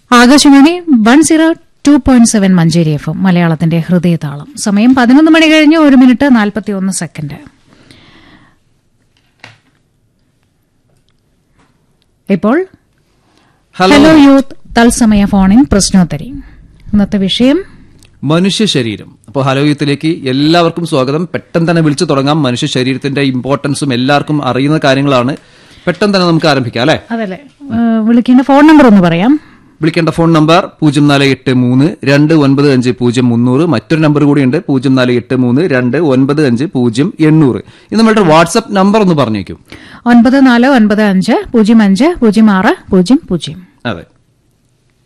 Akashvani one zero two point seven Manjeri F M മലയാളത്തിന്റെ ഹൃദയതാളം സമയം പതിനൊന്ന് മണി കഴിഞ്ഞ് ഒരു മിനിറ്റ് നാൽപ്പത്തി ഒന്ന് സെക്കൻഡ് ഇപ്പോൾ ഹലോ ഹലോ യൂത്ത് തത്സമയ ഫോണിൻ പ്രശ്നോത്തരി ഇന്നത്തെ വിഷയം മനുഷ്യ ശരീരം അപ്പോൾ ഹലോ യൂത്തിലേക്ക് എല്ലാവർക്കും സ്വാഗതം പെട്ടെന്ന് തന്നെ വിളിച്ചു തുടങ്ങാം മനുഷ്യ ശരീരത്തിന്റെ ഇമ്പോർട്ടൻസും എല്ലാവർക്കും അറിയുന്ന കാര്യങ്ങളാണ് പെട്ടെന്ന് തന്നെ നമുക്ക് ആരംഭിക്കാം അല്ലെ അതല്ലേ ഏഹ് വിളിക്കേണ്ട ഫോൺ നമ്പർ ഒന്ന് പറയാം വിളിക്കേണ്ട ഫോൺ നമ്പർ പൂജ്യം നാല് എട്ട് മൂന്ന് രണ്ട് ഒൻപത് അഞ്ച് പൂജ്യം മുന്നൂറ് മറ്റൊരു നമ്പർ കൂടിയുണ്ട് പൂജ്യം നാല് എട്ട് മൂന്ന് രണ്ട് ഒൻപത് അഞ്ച് പൂജ്യം എണ്ണൂറ് ഇത് നമ്മളുടെ വാട്സ്ആപ്പ് നമ്പർ ഒന്ന് പറഞ്ഞേക്കും ഒൻപത് നാല് ഒൻപത് അഞ്ച് പൂജ്യം അഞ്ച് പൂജ്യം ആറ് പൂജ്യം പൂജ്യം അതെ